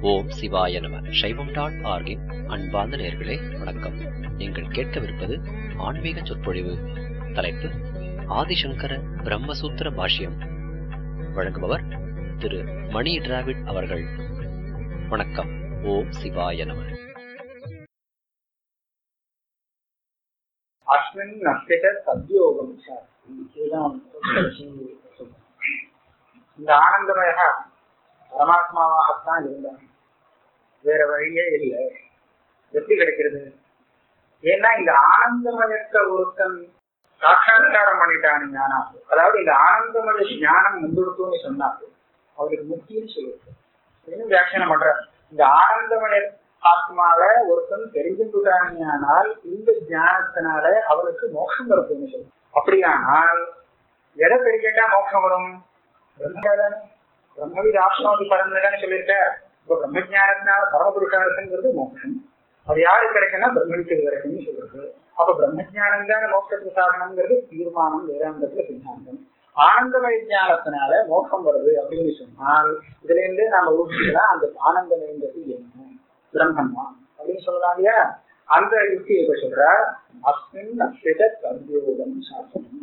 ஓம் சிவாய நம சைவம் டாட் ஆர்கின் அன்பார்ந்த நேர்களே வணக்கம் நீங்கள் கேட்கவிருப்பது ஆன்மீக சொற்பொழிவு தலைப்பு ஆதிசங்கர பிரம்மசூத்திர பாஷ்யம் வழங்குபவர் திரு மணி டிராவிட் அவர்கள் வணக்கம் ஓம் சிவாய நம அஸ்மின் நஷ்டித சத்யோகம் சாஸ்திரி இதுதான் சொல்றேன். இந்த ஆனந்தமய பரமாத்மாவாகத்தான் இருந்தான் வேற வழியே இல்லை எப்படி கிடைக்கிறது ஏன்னா இந்த ஆனந்தமயத்த ஒருத்தன் சாட்சாத்காரம் பண்ணிட்டான் ஞானம் அதாவது இந்த ஆனந்தமய ஞானம் முன்னிறுத்தும்னு சொன்னாரு அவருக்கு முக்கியம் சொல்லிருக்கு இன்னும் வியாக்கியானம் பண்ற இந்த ஆனந்தமய ஆத்மால ஒருத்தன் தெரிஞ்சுட்டானால் இந்த ஞானத்தினால அவனுக்கு மோட்சம் வருதுன்னு சொல்லும் அப்படியானால் எதை தெரிஞ்சுட்டா மோட்சம் வரும் பிரம்மதானே பிரம்மவித ஆத்மாவுக்கு பரந்ததானே சொல்லியிருக்க இப்ப பிரம்ம ஞானத்தினால பரமபுருஷார்த்தங்கிறது மோட்சம் அது யாருக்கு கிடைக்கும்னா பிரம்மவித்துக்கு கிடைக்கும்னு சொல்றது அப்ப பிரம்ம ஞானம் தானே மோட்சத்துக்கு சாதனம்ங்கிறது தீர்மானம் வேதாந்தத்துல சித்தாந்தம் ஆனந்தமய ஞானத்தினால மோட்சம் வருது அப்படின்னு சொன்னால் இதுல இருந்து நாம ஊகிக்கலாம் அந்த ஆனந்தமயங்கிறது என்ன பிரம்மன்மா அப்படின்னு சொல்லலாம் இல்லையா அந்த யுக்தியை இப்ப சொல்ற அஸ்மின் அஸ்வித கர்யோகம் சாஸ்திரம்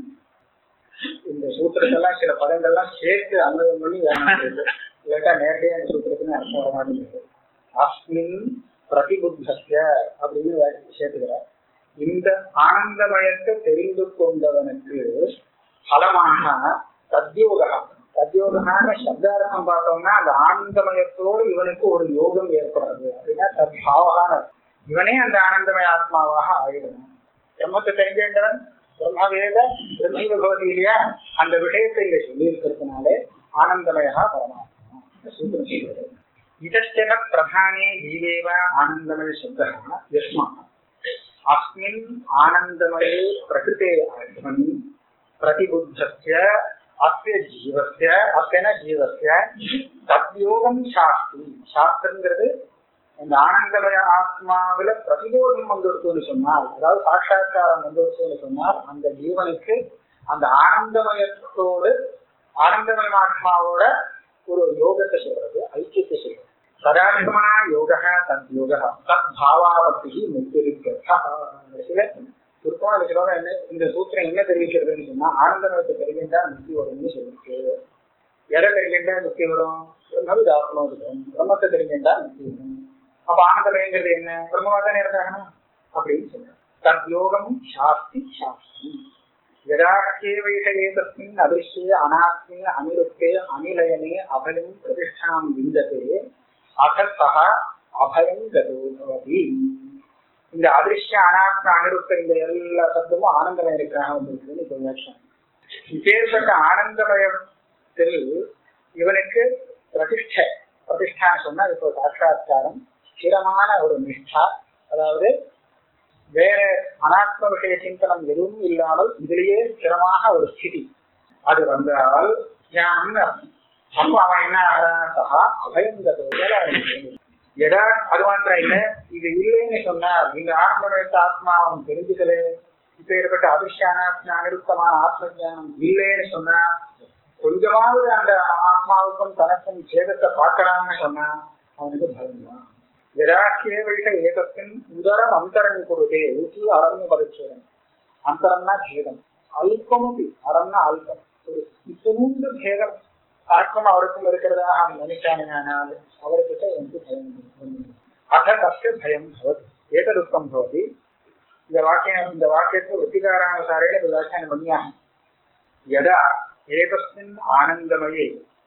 இந்த சூத்திரத்தெல்லாம் சில பதங்கள்லாம் சேர்த்து அனுபவம் பண்ணி வேணாம் இல்லாட்டா நேரடியா இந்த சூத்திரத்துக்கு அர்த்தம் வர மாட்டேங்குது அஸ்மின் பிரதிபுத்தஸ்ய அப்படின்னு சேர்த்துக்கிறார் இந்த ஆனந்தமயத்தை தெரிந்து கொண்டவனுக்கு பலமாக தத்யோகம் தத்யோகமான சப்தார்த்தம் பார்த்தோம்னா அந்த ஆனந்தமயத்தோடு இவனுக்கு ஒரு யோகம் ஏற்படுறது அப்படின்னா தத்பாவகான இவனே அந்த ஆனந்தமய ஆத்மாவாக ஆயிடணும் பிரம்மத்தை தெரிஞ்சேன்றவன் பிரம்மவேத பிரம்மைவ பகவதி இல்லையா அந்த விஷயத்தை இங்க சொல்லி இருக்கிறதுனாலே ஆனந்தமயா பரமாத்மா சூத்திரம் சொல்றது இதச்சன பிரதானே ஜீவேவ ஆனந்தமய சப்தः யஸ்மாத் அஸ்மின் ஆனந்தமயே பிரகிருதே ஆத்மனி பிரதிபுத்தஸ்ய அஸ்ய ஜீவஸ்ய அஸ்யன ஜீவஸ்ய தத்யோகம் சாஸ்திரி சாஸ்திரங்கிறது இந்த ஆனந்தமய ஆத்மாவில பிரதிபோதம் வந்துருச்சுன்னு சொன்னால் அதாவது சாட்சா்காரம் வந்துருச்சுன்னு சொன்னால் அந்த ஜீவனுக்கு அந்த ஆனந்தமயத்தோடு ஆனந்தமய ஆத்மாவோட ஒரு யோகத்தை சொல்றது ஐக்கியத்தை சொல்றது சதாத்மனா யோக தத் யோக தத் பாவாபத்தி முக்கிய சுருக்கமான விஷயம் என்ன இந்த சூத்திரம் என்ன தெரிவிக்கிறதுன்னு சொன்னா ஆனந்தமயத்தை தெரிவித்தா முக்தி வரும்னு சொல்லிருக்கு எதை தெரிவித்தா முக்தி வரும் பிரம்மவித ஆத்மா வரும் பிரம்மத்தை தெரிவித்தா முக்தி வரும் அப்ப ஆனந்தமயங்கிறது என்ன பிரம்மமா தானே இருக்காங்க அப்படின்னு சொல்றாங்க தத் யோகம் சாஸ்தி சாஸ்திரி யதாக்கியவைஷயேதஸ்மின் அதிருஷ்யே அனாத்மே அனிருத்தே அனிலயனே அபயம் பிரதிஷ்டாம் விந்ததே அத சக அபயம் கதோ பவதி இந்த அதிருஷ்ய அனாத்ம அனிருத்த இந்த எல்லா சப்தமும் ஆனந்தமயம் இருக்கிறாங்க வந்திருக்குன்னு இப்போ வியாக்கியம் இப்பேற்பட்ட ஆனந்தமயத்தில் இவனுக்கு பிரதிஷ்டை பிரதிஷ்டான்னு சொன்னா இப்போ சாட்சாத்காரம் ஸ்திரமான ஒரு நிஷ்டா அதாவது வேற அனாத்ம விஷய சிந்தனம் எதுவும் இல்லாமல் இதிலேயே ஸ்திரமாக ஒரு ஸ்திதி அது வந்தால் ஞானம்னு அர்த்தம் அப்போ அவன் என்ன ஆகிறான் சகா அபயங்கத்தோட எதா அது மாத்திரம் இல்ல இது இல்லைன்னு சொன்னார் இந்த ஆத்மவேத்த ஆத்மா அவன் தெரிஞ்சுக்கல இப்ப ஏற்பட்ட அதிர்ஷ்டான அனிருத்தமான ஆத்ம ஜானம் இல்லைன்னு சொன்னா கொஞ்சமாவது அந்த ஆத்மாவுக்கும் தனக்கும் சேதத்தை பார்க்கறான்னு சொன்னா அவனுக்கு பயம் தான் விராக்கியவைக ஏகத்தின் உதரம் அந்தரம் கொடுத்தே ஊசி அரண்ய பரிச்சேதம் அந்தரம்னா பேதம் அல்பமும் அரம்னா அல்பம் ஒரு இத்தனூண்டு பேதம் ஆத்மம் அவருக்கும் இருக்கிறதாக அவன் நினைச்சானால் அவர்கிட்ட எனக்கு பயம் அத தஸ்ய பயம் பவத் ஏகதுக்கம் பவதி இந்த வாக்கியம் இந்த வாக்கியத்தை வృத்திகாரானுசாரேण வியாக்கியானம் பண்ணியாகும் யதா ஏகஸ்மின் ஆனந்தமயே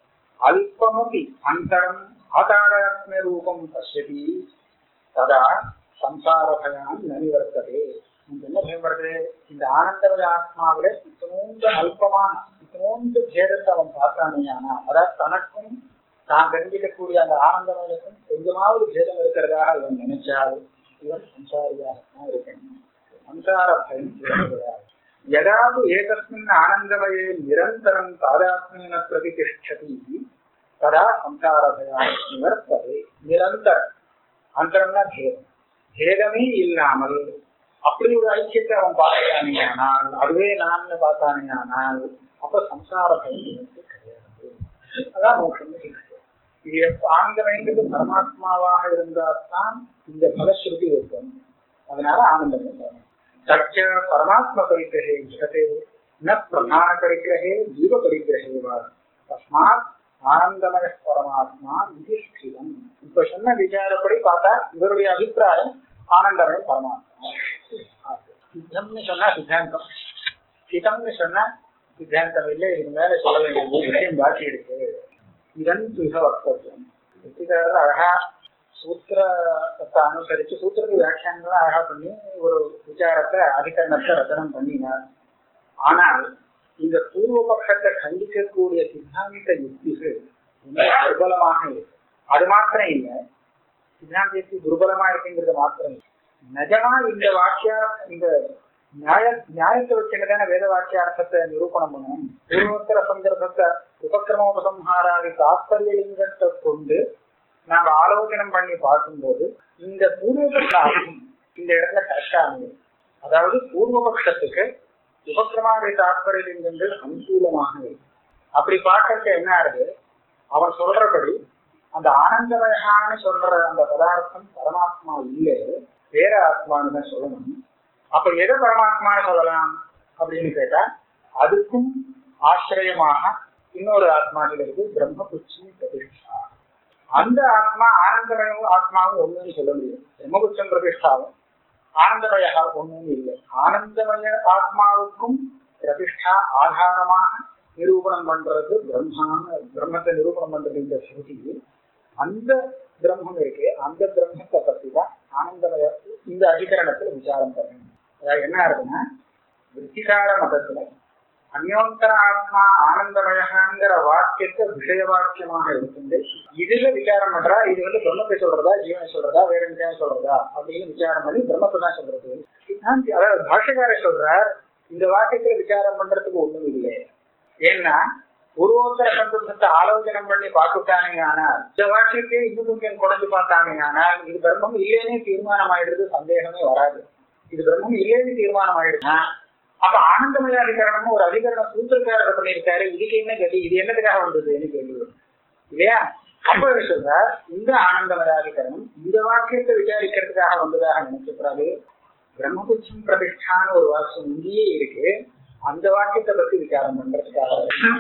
அல்பமபி அந்தரம் ஆதாராத்மரூபம் பசியதி ததா சம்சாரபயம் நனிவர்த்ததே என்ன பயம் வருது இந்த ஆனந்தமய ஆத்மாவில இத்தனோண்டு அல்பமான இத்தனோண்டு பேதத்தை அவன் பார்த்தானேயானா அதாவது தனக்கும் தான் தெரிஞ்சிக்கக்கூடிய அந்த ஆனந்தமயத்துக்கும் கொஞ்சமாவது பேதம் இருக்கிறதாக இவன் நினைச்சால் இவன் சம்சாரியாக இருக்கணும் சம்சார பயம் கிடையாது யதாவது ஏகஸ்மின் ஆனந்தமயே நிரந்தரம் தாதாத்மேன பிரதிஷ்டதி ததா சம்சாரபயா நிவர்த்ததே நிரந்தர அந்தரம்னா பேதம் பேதமே இல்லாமல் அப்படி ஒரு ஐக்கியத்தை அவன் பார்த்தானே ஆனால் அதுவே நான் பார்த்தானே ஆனால் அப்ப சம்சார பயன் கிடையாது அதான் மோட்சம் இது எப்ப ஆனந்தமயங்கிறது பரமாத்மாவாக இருந்தால்தான் இந்த பலஸ்ருதி இருக்கும் அதனால ஆனந்தமயம் சச்ச பரமாத்ம பரிகிரகே ஜகதே ந பிரதான பரிகிரகே ஜீவ பரிகிரகே வா தஸ்மாத் ஆனந்தமய பரமாத்மா இது ஸ்திரம் இப்ப சொன்ன விசாரப்படி பார்த்தா இவருடைய அபிப்பிராயம் ஆனந்தமய பரமாத்மா சித்தம்னு சொன்னா சித்தாந்தம் சிதம்னு சொன்னா சித்தாந்தம் இல்லை இதுக்கு மேல சொல்ல வேண்டிய ஒரு விஷயம் பாக்கி இருக்கு இதன் சுக வக்தவியம் வெற்றிகாரர் அழகா சூத்திரத்தை அனுசரிச்சு சூத்திரத்து வியாக்கியானங்களை அழகா பண்ணி ஒரு விசாரத்தை அதிகரணத்தை ரச்சனம் பண்ணினார் ஆனால் இந்த பூர்வ பட்சத்தை கண்டிக்கக்கூடிய சித்தாந்த யுக்திகள் ரொம்ப துர்பலமாக இருக்கு அது மாத்திரம் இல்லை சித்தாந்த யுக்தி துர்பலமா இருக்குங்கிறது மாத்திரம் இல்லை நிஜமா இந்த வாக்கியா இந்த நியாய நியாயத்தை வச்சுக்கிட்டான வேத வாக்கியார்த்தத்தை நிரூபணம் பண்ணணும் பூர்வோத்தர சந்தர்ப்பத்தை உபக்கிரமோபசம்ஹாராதி தாத்பரியலிங்கத்தை கொண்டு நாம ஆலோசனம் பண்ணி பார்க்கும்போது இந்த பூர்வபக்ஷம் இந்த இடத்துல கரெக்டா அமையும் அதாவது பூர்வபக்ஷத்துக்கு உபக்கிரமாதி தாத்பரியலிங்கங்கள் அனுகூலமாக இருக்கு அப்படி பார்க்கறது என்ன ஆகுது அவன் சொல்றபடி அந்த ஆனந்தமயகான்னு சொல்ற அந்த பதார்த்தம் பரமாத்மா இல்லை வேற ஆத்மான்னு தான் சொல்லணும் அப்ப எதை பரமாத்மான்னு சொல்லலாம் அப்படின்னு கேட்டா அதுக்கும் ஆசிரியமாக இன்னொரு ஆத்மாவில் இருக்கு பிரம்மபுட்சி பிரதிஷ்டா அந்த ஆத்மா ஆனந்தமயம் ஆத்மாவும் ஒண்ணுன்னு சொல்ல முடியும் பிரம்மபுட்சம் பிரதிஷ்டாவும் ஆனந்தமய ஒண்ணும் இல்லை ஆனந்தமய ஆத்மாவுக்கும் பிரதிஷ்டா ஆதாரமாக நிரூபணம் பண்றது பிரம்மான்னு பிரம்மத்தை நிரூபணம் பண்றது இந்த ஸ்ருதி அந்த பிரம்மம் இருக்கு அந்த பிரம்மத்தை பத்தி தான் ஆனந்தமய இந்த அதிகரணத்துல விசாரம் பண்ணணும் அதாவது என்ன ஆகுதுன்னா விருத்திகார மதத்துல அந்யோந்தர ஆத்மா ஆனந்தமயங்கிற வாக்கியத்தை விஷய வாக்கியமாக இருக்குது இதுல விசாரம் பண்றா இது வந்து பிரம்மத்தை சொல்றதா ஜீவனை சொல்றதா வேற விஷயம் சொல்றதா அப்படின்னு விசாரம் பண்ணி பிரம்மத்தை தான் சொல்றது சித்தாந்தி அதாவது பாஷகாரர் சொல்றார் இந்த வாக்கியத்துல விசாரம் பண்றதுக்கு ஒண்ணும் இல்லை ஏன்னா பூர்வோத்தர சந்தர்ப்பத்தை ஆலோசனை பண்ணி பார்த்துட்டானுங்க ஆனால் இந்த வாக்கியத்தை இன்னும் கொஞ்சம் குறைஞ்சு பார்த்தானுங்க ஆனால் இது பிரம்மம் இல்லைன்னே தீர்மானம் ஆயிடுறது சந்தேகமே வராது இது பிரம்மம் இல்லைன்னு தீர்மானம் ஆயிடுச்சுன்னா அப்ப ஆனந்தமய அதிகரணம் ஒரு அதிகரணம் சூத்திரக்காரர் பண்ணியிருக்காரு இதுக்கு என்ன கதி இது என்னதுக்காக வந்ததுன்னு கேள்வி வரும். இல்லையா அப்ப என்ன சொல்றார் இந்த ஆனந்தமய அதிகரணம் இந்த வாக்கியத்தை விசாரிக்கிறதுக்காக வந்ததாக நினைக்கக்கூடாது பிரம்மபுட்சம் பிரதிஷ்டான ஒரு வாக்கியம் இங்கேயே இருக்கு அந்த வாக்கியத்தை பத்தி விசாரம் பண்றதுக்காக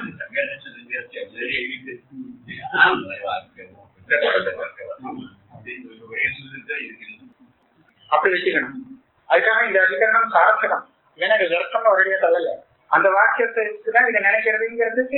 அப்படி வச்சுக்கணும் அதுக்காக இந்த அதிகரணம் சார்த்தகம் ஏன்னா இது விரத்தம் ஒரேடியா தள்ளல அந்த வாக்கியத்துக்கு தான் இதை நினைக்கிறதுங்கிறதுக்கு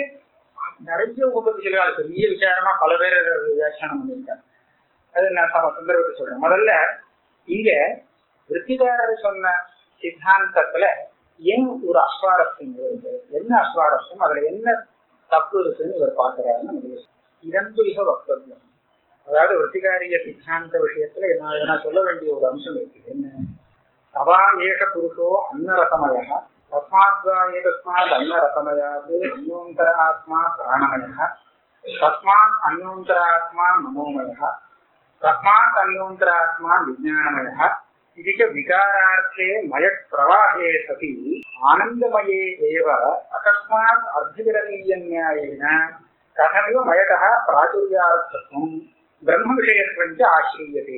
நிறைய உபபத்திகள் அது பெரிய விசாரமா பல பேர் வியாக்கியானம் பண்ணியிருக்காங்க அது நான் சம சந்தர்ப்பத்தை சொல்றேன் முதல்ல இங்க விற்பிகாரர் சொன்ன சித்தாந்தத்துல ஏன் ஒரு அஸ்வாரஸ்யம் இருக்கு என்ன அஸ்வாரஸ்யம் அதுல என்ன தப்பு இருக்குன்னு இவர் பாக்குறாருன்னு முதல்ல இதன்புரிக வக்தவியம் அதாவது விற்பிகாரிய சித்தாந்த விஷயத்துல நான் நான் சொல்ல வேண்டிய ஒரு அம்சம் இருக்கு என்ன சவா ஏக புருஷோ அன்னரசமய தஸ்மாத்வா ஏதஸ்மாத் அன்னரசமயாத் அந்யோந்தர ஆத்மா பிராணமய தஸ்மாத் அந்யோந்தர ஆத்மா மனோமய தஸ்மாத் அந்யோந்தர ஆத்மா விஜயானமய இது ச விகாரார்த்தே மயக் பிரவாஹே சதி ஆனந்தமயே ஏவ அகஸ்மாத் அர்த்தவிரதீயன்யாயேன கதமிவ மயகः பிராச்சுர்யார்த்தத்துவம் பிரம்ம விஷயத்துவஞ்ச ஆசிரியதே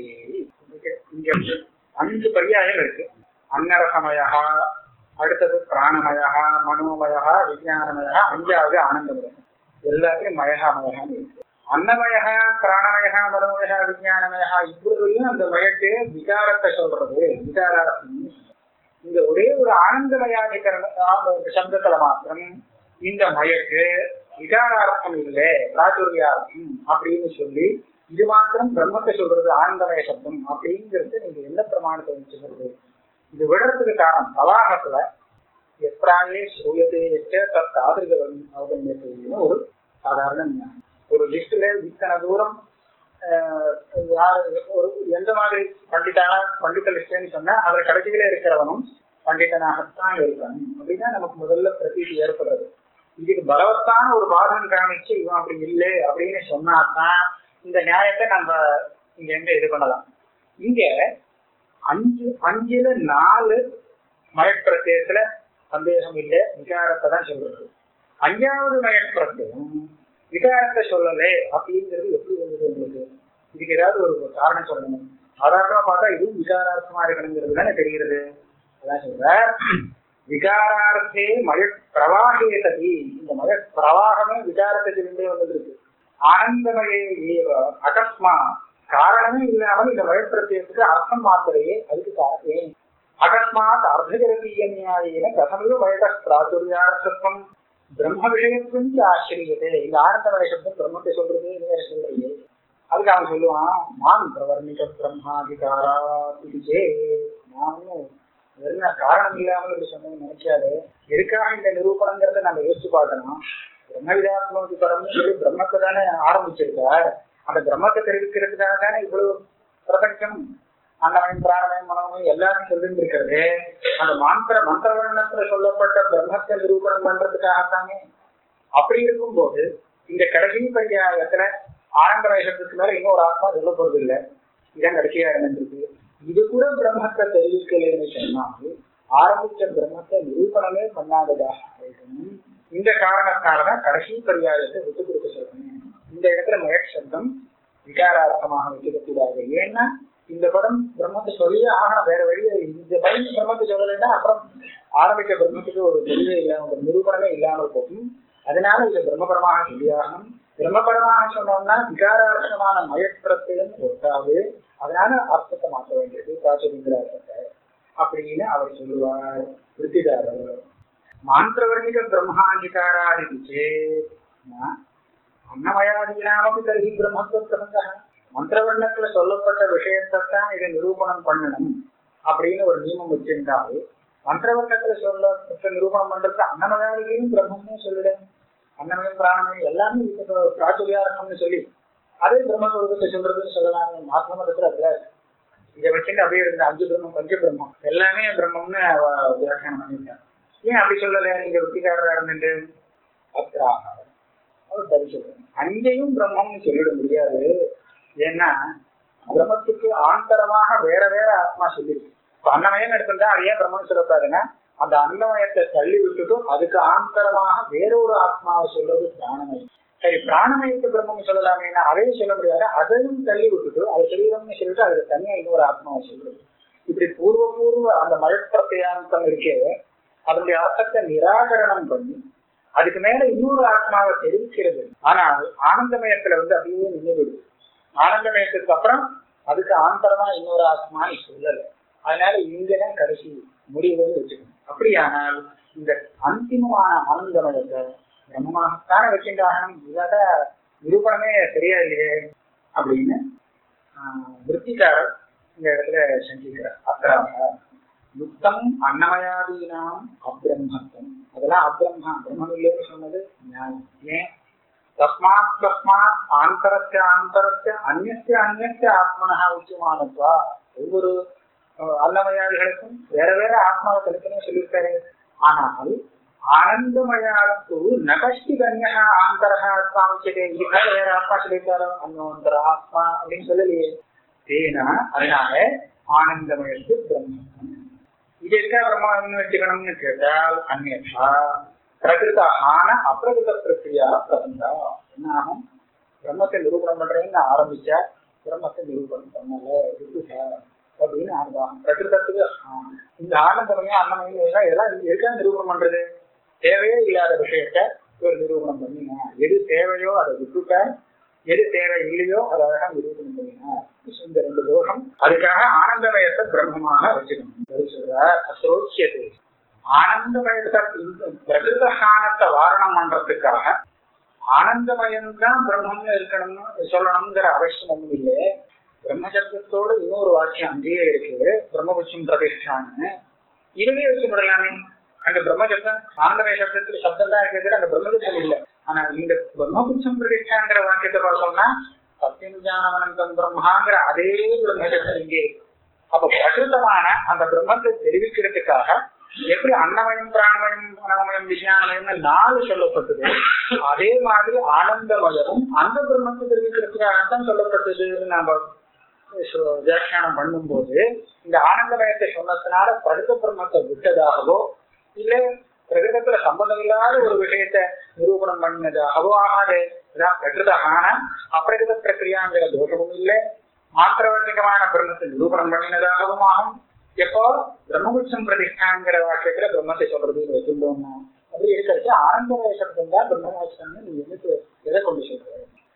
இங்க அஞ்சு பரியாயம் இருக்கு அன்னரசமயா அடுத்தது பிராணமயா மனோமயா விஜயானமயா அஞ்சாவது ஆனந்தமயம் எல்லாத்தையும் மயகா மயகான்னு இருக்கு அன்னமய பிராணமய மனோமய விஜயானமய இவ்வளவுலையும் அந்த மயக்கு விகாரத்தை சொல்றது விகாரார்த்தம் இந்த ஒரே ஒரு ஆனந்தமயாதிகரண சப்தத்துல மாத்திரம் இந்த மயக்கு விகாரார்த்தம் இல்லை பிராச்சுரியார்த்தம் அப்படின்னு சொல்லி இது மாத்திரம் பிரம்மத்தை சொல்றது ஆனந்தமய சப்தம் அப்படிங்கிறது நீங்க என்ன பிரமாணத்தை வச்சுக்கிறது இது விடுறதுக்கு காரணம் சவாகத்துல எப்ராயே சூயதே தத் தாதிரிக அவகமியத்தைன்னு ஒரு சாதாரண ஞானம். ஒரு லிஸ்ட்ல இத்தனை தூரம் ஆஹ், யார் ஒரு எந்த மாதிரி பண்டிதான பண்டித லிஸ்ட்னு சொன்னா அதுல கடைசியில இருக்கிறவனும் பண்டிதனாகத்தான் இருக்கணும் அப்படின்னா நமக்கு முதல்ல பிரதீதி ஏற்படுறது இதுக்கு பலவத்தான ஒரு பாதம் காமிச்சு இவன் அப்படி இல்லை அப்படின்னு சொன்னாதான் இந்த நியாயத்தை நம்ம இங்க எங்க இது பண்ணலாம் இங்க அஞ்சு அஞ்சுல நாலு மயப்பிரத்தியத்துல சந்தேகம் இல்லை விசாரத்தை தான் சொல்றது அஞ்சாவது மயப்பிரத்தியம் விகாரத்தை சொல்லலே அப்படிங்கிறது எப்படி வந்தது உங்களுக்கு இதுக்கு ஏதாவது ஒரு காரணம் சொல்லணும் சாதாரணமா பார்த்தா இதுவும் விகாரார்த்தமா இருக்கணுங்கிறது தானே தெரிகிறது அதான் சொல்ற விகாரார்த்தே மழை பிரவாகே சதி இந்த மழை பிரவாகமே விகாரத்திலிருந்தே வந்திருக்கு ஆனந்தமயே ஏவ அகஸ்மா காரணமே இல்லாமல் இந்த மழை பிரத்யத்துக்கு அர்த்தம் மாத்திரையே அதுக்கு காரணம் அகஸ்மாத் அர்த்தஜரதீய நியாயேன கதமிவ வயத பிராச்சுரியார்த்தம் பிரம்ம விஷயத்தும் ஆச்சரியதே இந்த ஆனந்தமய சப்தம் பிரம்மத்தை சொல்றது வேற சொல்றது அதுக்கு அவன் சொல்லுவான் நான் பிரவர்ணிக பிரம்மாதிகாரா இதுச்சே நானும் வெறும் காரணம் இல்லாமல் இப்படி சொன்னது நினைக்காது எதுக்காக இந்த நிரூபணங்கிறத நம்ம யோசிச்சு பார்க்கணும் பிரம்ம விதாத்மதி படம் சொல்லி பிரம்மத்தை தானே ஆரம்பிச்சிருக்கார் அந்த பிரம்மத்தை தெரிவிக்கிறதுக்காக தானே இவ்வளவு பிரபஞ்சம் அன்னமயம் பிராணமயம் மனமயம் எல்லாரும் சொல்லிருக்கிறது அந்த மந்திர மந்திரவர்ணத்துல சொல்லப்பட்ட பிரம்மத்தை நிரூபணம் பண்றதுக்காகத்தானே அப்படி இருக்கும்போது இந்த கடைசி பரியாயத்துல ஆனந்த வயசத்துக்கு மேல இன்னொரு ஆத்மா சொல்ல போறது இல்லை இதான் கடைசியா இருந்திருக்கு இது கூட பிரம்மத்தை தெரிவிக்கலைன்னு சொன்னால் ஆரம்பிச்ச பிரம்மத்தை நிரூபணமே பண்ணாததாக ஆயிடும். இந்த காரணத்தாலதான் கடைசி பரியாயத்தை விட்டு கொடுக்க சொல்லணும் இந்த இடத்துல மயக் சப்தம் விகாரார்த்தமாக வச்சுக்க கூடாது ஏன்னா இந்த படம் பிரம்மத்தை சொல்லியே ஆகணும் வேற வழியே இந்த படம் பிரம்மத்தை சொல்லலைன்னா அப்புறம் ஆரம்பிக்க பிரம்மத்துக்கு ஒரு தெளிவே இல்லாம ஒரு நிரூபணமே இல்லாமல் போகும் அதனால இதை பிரம்மபரமாக சொல்லியாகணும் பிரம்மபரமாக சொன்னோம்னா விகாரார்த்தமான மயப்பிரத்தையும் ஒட்டாது அதனால அர்த்தத்தை மாற்ற வேண்டியது பிராச்சரிங்கிற அர்த்தத்தை அப்படின்னு அவர் சொல்லுவார் விருத்திதாரர் மாந்திரவர்ணிக பிரம்மாதிகாராதி சேத் அன்னமயாதீனாமபி தர்ஹி பிரம்மத்துவ பிரசங்க மந்திரவர்ணத்துல சொல்லப்பட்ட விஷயத்தான் இதை நிரூபணம் பண்ணணும் அப்படின்னு ஒரு நியமம் வச்சிருந்தால் மந்திரவர்ணத்துல சொல்லப்பட்ட நிரூபணம் பண்றது அன்னமயாதியும் பிரம்மம்னு சொல்லிடு அன்னமயம் பிராணமயம் எல்லாமே பிராச்சுரியாரம்னு சொல்லி அதே பிரம்மஸ்வரூபத்தை சொல்றதுன்னு சொல்லலாம் ஆத்மமதத்துல அதுல இதை வச்சுட்டு அப்படியே இருந்த அஞ்சு பிரம்மம் பஞ்ச பிரம்மம் எல்லாமே பிரம்மம்னு அவ வியாக்கியானம் பண்ணிருக்காங்க ஏன் அப்படி சொல்லல நீங்க ருத்திகாரரா இருந்துட்டு அத்திராக அவர் சரி சொல்றேன் அங்கேயும் பிரம்மம்னு சொல்லிட முடியாது ஏன்னா பிரம்மத்துக்கு ஆந்தரமாக வேற வேற ஆத்மா சொல்லிருக்கு இப்ப அன்னமயம் எடுத்துட்டா அது ஏன் பிரம்மம் சொல்லக்கூடாதுன்னா அந்த அன்னமயத்தை தள்ளி விட்டுட்டும் அதுக்கு ஆந்தரமாக வேற ஒரு ஆத்மாவை சொல்றது பிராணமயம் சரி பிராணமயத்தை பிரம்மம் சொல்லலாமேனா அதையும் சொல்ல முடியாது அதையும் தள்ளி விட்டுட்டு அது சரீரம்னு சொல்லிட்டு அதுல தனியா இன்னொரு ஆத்மாவை சொல்றது இப்படி பூர்வ பூர்வ அந்த மழப்பிரத்தியாந்தம் இருக்கே அதனுடைய அர்த்தத்தை நிராகரணம் பண்ணி அதுக்கு மேல இன்னொரு ஆத்மாவை தெரிவிக்கிறது ஆனால் ஆனந்தமயத்துல வந்து அப்படியே நினைவிடுது ஆனந்தமயத்துக்கு அப்புறம் அதுக்கு ஆந்தரமா இன்னொரு ஆத்மா சொல்லல அதனால இங்கதான் கடைசி முடிவுன்னு வச்சுக்கணும் அப்படியானால் இந்த அந்திமமான ஆனந்தமயத்தை பிரம்மமாகத்தானே வச்சுட்டாகணும் இல்லாத நிரூபணமே சரியா இல்லையே அப்படின்னு விற்பிக்காரர் இந்த இடத்துல செஞ்சுக்கிறார் அக்கறாக யுக்தம் அன்னமயாதீனாம் அப்பிரம்மத்துவம் அதெல்லாம் அப்பிரம்மா பிரம்மம் இல்லைன்னு சொன்னது நியாயம் ஏன் தஸ்மாத் தஸ்மாத் ஆந்தரஸ்ய ஆந்தரஸ்ய அந்நிய அந்நிய ஆத்மனஹா உச்சியமானத்வா ஒவ்வொரு அன்னமயாதிகளுக்கும் வேற வேற ஆத்மாவை கிடைக்கணும் சொல்லியிருக்காரு ஆனால் ஆனந்தமயாத்து நகஷ்டி கன்யா ஆந்தரஹா ஆத்மா உச்சதே இதுக்காக வேற ஆத்மா சொல்லியிருக்காரோ அன்னோந்தர ஆத்மா அப்படின்னு சொல்லலையே ஏன்னா அதனால ஆனந்தமயத்து பிரம்மம் இது இருக்கா பிரம்மன்னு வச்சுக்கணும்னு கேட்டால் அந்நியா பிரகிருத ஆன அப்பிரகிருத பிரக்ரியா பிரசந்தா என்ன ஆகும் பிரம்மத்தை நிரூபணம் பண்றேன்னு ஆரம்பிச்சா பிரம்மத்தை நிரூபணம் பண்ணல விட்டுட்டா அப்படின்னு ஆரம்பம் பிரகிருதத்துக்கு இந்த ஆனந்தமயம் அன்னமயம் இதெல்லாம் இதெல்லாம் எதுக்காக நிரூபணம் பண்றது தேவையே இல்லாத விஷயத்த ஒரு நிரூபணம் பண்ணினா எது தேவையோ அதை விட்டுட்டா எது தேவை இல்லையோ அதை அழகா நிரூபணம் பண்ணினா இந்த ரெண்டு தோஷம் அதுக்காக ஆனந்தமயத்தை பிரம்மமாக வச்சுக்கணும் சொல்றார் அசோச்சியது ஆனந்தமயத்தை பிரகிருத ஸ்தானத்தை வாரணம் பண்றதுக்காக ஆனந்தமயம் தான் பிரம்மம்னு இருக்கணும்னு சொல்லணுங்கிற அவசியம் ஒண்ணும் இல்லை பிரம்மசப்தத்தோடு இன்னொரு வாக்கியம் அங்கேயே இருக்கு பிரம்மபுட்சம் பிரதிஷ்டான்னு இதுவே வச்சுப்படலாமே அங்க பிரம்மசப்தம் ஆனந்தமய சப்தத்துக்கு சப்தம் தான் இருக்கிறது அங்க பிரம்மசப்தம் இல்லை ஆனா இந்த பிரம்மபுட்சம் பிரதிஷ்டாங்கிற வாக்கியத்தை பார்த்தோம்னா சத்தியம் ஜானவனந்தம் பிரம்மாங்கிற அதே பிரம்மசப்தம் இங்கே இருக்கு அப்ப பிரகிருத்தமான அந்த பிரம்மத்தை தெரிவிக்கிறதுக்காக எப்படி அன்னமயம் பிராணமயம் அனமயம் விஜயானமயம்னு நாலு சொல்லப்பட்டது அதே மாதிரி ஆனந்தமயமும் அந்த பிரம்மத்தை தெரிவிக்கிறதுக்காக தான் சொல்லப்பட்டதுன்னு நம்ம வியாக்கியானம் பண்ணும்போது இந்த ஆனந்தமயத்தை சொன்னதுனால பிரகிருத பிரம்மத்தை விட்டதாகவோ இல்ல பிரகிருதத்துல சம்பந்தம் இல்லாத ஒரு விஷயத்தை நிரூபணம் பண்ணதாகவோ ஆகாது அதான் பிரகிருதமான அப்பிரகிருத பிரக்கிரியாங்கிற தோஷமும் இல்லை மாத்திரவர்த்திகமான பிரம்மத்தை நிரூபணம் பண்ணினதாகவும் ஆகும் எப்போ பிரம்மபுட்சம் பிரதிஷ்டாங்கிற வாக்கியத்துல பிரம்மத்தை சொல்றது வச்சிருந்தோம்னா அப்படி இருக்கிறது ஆனந்த வயசம் தான் பிரம்மவாசம்னு நீங்க எதுக்கு எதை கொண்டு சொல்றது